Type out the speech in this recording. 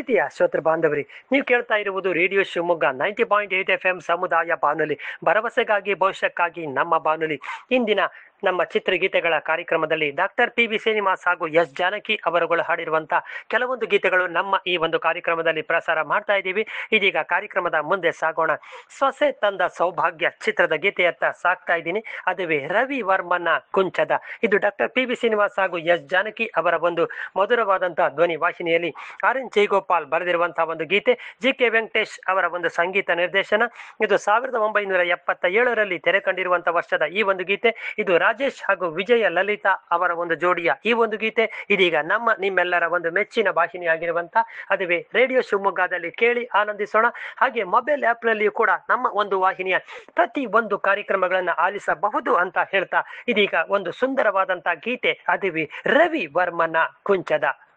ಪ್ರೀತಿಯ ಶ್ರೋತೃ ಬಾಂಧವರಿ ನೀವು ಕೇಳ್ತಾ ಇರುವುದು radio Shivamogga ninety point eight F M ಸಮುದಾಯ ಬಾನುಲಿ ಭರವಸೆಗಾಗಿ ಭವಿಷ್ಯಕ್ಕಾಗಿ ನಮ್ಮ ಬಾನುಲಿ ಇಂದಿನ ನಮ್ಮ ಚಿತ್ರಗೀತೆಗಳ ಕಾರ್ಯಕ್ರಮದಲ್ಲಿ ಡಾಕ್ಟರ್ ಪಿ ಬಿ ಶ್ರೀನಿವಾಸ್ ಹಾಗೂ ಎಸ್ ಜಾನಕಿ ಅವರುಗಳು ಹಾಡಿರುವಂತ ಕೆಲವೊಂದು ಗೀತೆಗಳು ನಮ್ಮ ಈ ಒಂದು ಕಾರ್ಯಕ್ರಮದಲ್ಲಿ ಪ್ರಸಾರ ಮಾಡ್ತಾ ಇದ್ದೀವಿ ಇದೀಗ ಕಾರ್ಯಕ್ರಮದ ಮುಂದೆ ಸಾಗೋಣ ಸೊಸೆ ತಂದ ಸೌಭಾಗ್ಯ ಚಿತ್ರದ ಗೀತೆಯತ್ತ ಸಾಕ್ತಾ ಇದ್ದೀನಿ ಅದುವೇ ರವಿ ವರ್ಮನ ಕುಂಚದ ಇದು ಡಾಕ್ಟರ್ ಪಿ ಬಿ ಶ್ರೀನಿವಾಸ್ ಹಾಗೂ ಎಸ್ ಜಾನಕಿ ಅವರ ಒಂದು ಮಧುರವಾದಂತಹ ಧ್ವನಿ ವಾಹಿನಿಯಲ್ಲಿ ಆರ್ ಎನ್ ಜೈಗೋಪಾಲ್ ಬರೆದಿರುವಂತಹ ಒಂದು ಗೀತೆ ಜಿ ಕೆ ವೆಂಕಟೇಶ್ ಅವರ ಒಂದು ಸಂಗೀತ ನಿರ್ದೇಶನ ಇದು ಸಾವಿರದ ಒಂಬೈನೂರ ಎಪ್ಪತ್ತ ಏಳರಲ್ಲಿ ತೆರೆ ಕಂಡಿರುವಂತಹ ವರ್ಷದ ಈ ಒಂದು ಗೀತೆ ಇದು ರಾಜೇಶ್ ಹಾಗೂ ವಿಜಯ ಲಲಿತಾ ಅವರ ಒಂದು ಜೋಡಿಯ ಈ ಒಂದು ಗೀತೆ ಇದೀಗ ನಮ್ಮ ನಿಮ್ಮೆಲ್ಲರ ಒಂದು ಮೆಚ್ಚಿನ ವಾಹಿನಿಯಾಗಿರುವಂತ ಅದುವೇ ರೇಡಿಯೋ ಶಿವಮೊಗ್ಗದಲ್ಲಿ ಕೇಳಿ ಆನಂದಿಸೋಣ ಹಾಗೆ ಮೊಬೈಲ್ ಆ್ಯಪ್ನಲ್ಲಿಯೂ ಕೂಡ ನಮ್ಮ ಒಂದು ವಾಹಿನಿಯ ಪ್ರತಿ ಒಂದು ಕಾರ್ಯಕ್ರಮಗಳನ್ನು ಆಲಿಸಬಹುದು ಅಂತ ಹೇಳ್ತಾ ಇದೀಗ ಒಂದು ಸುಂದರವಾದಂತಹ ಗೀತೆ ಅದುವೇ ರವಿ ವರ್ಮನ ಕುಂಚದ